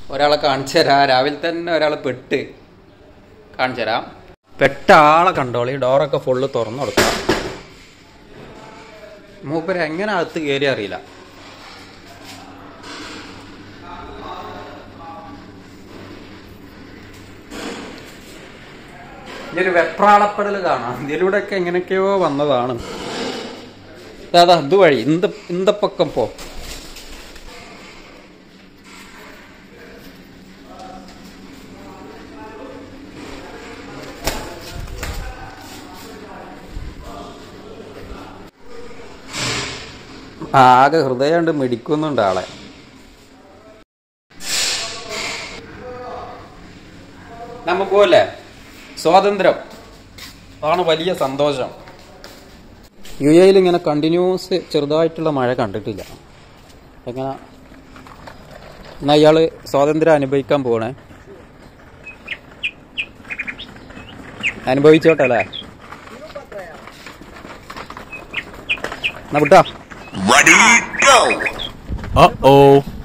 ഒരാളെ കാണിച്ചു തരാം രാവിലെ തന്നെ ഒരാൾ പെട്ട് കാണിച്ചു തരാം പെട്ട ആളെ കണ്ടോളി ഡോറൊക്കെ ഫുള്ള് തുറന്നു കൊടുക്കാം മൂപ്പര് എങ്ങനെ അകത്ത് കയറി അറിയില്ല ഇതൊരു വെപ്രാളപ്പെടൽ കാണാം ഇതിലൂടെയൊക്കെ എങ്ങനെയൊക്കെയോ വന്നതാണ് അതാ ഇതുവഴി ഇന്ത ഇന്ദപ്പക്കം പോ ആകെ ഹൃദയം കൊണ്ട് മിടിക്കുന്നുണ്ട് ആളെ നമുക്ക് പോലെ സ്വാതന്ത്ര്യം ആണ് വലിയ സന്തോഷം യു എയിൽ ഇങ്ങനെ കണ്ടിന്യൂസ് ചെറുതായിട്ടുള്ള മഴ കണ്ടിട്ടില്ല എങ്ങനെ എന്നാ ഇയാള് സ്വാതന്ത്ര്യം അനുഭവിക്കാൻ പോണേ അനുഭവിച്ചോട്ടെ അല്ലേ എന്നാ വിട്ടാ Ready, go! Uh oh.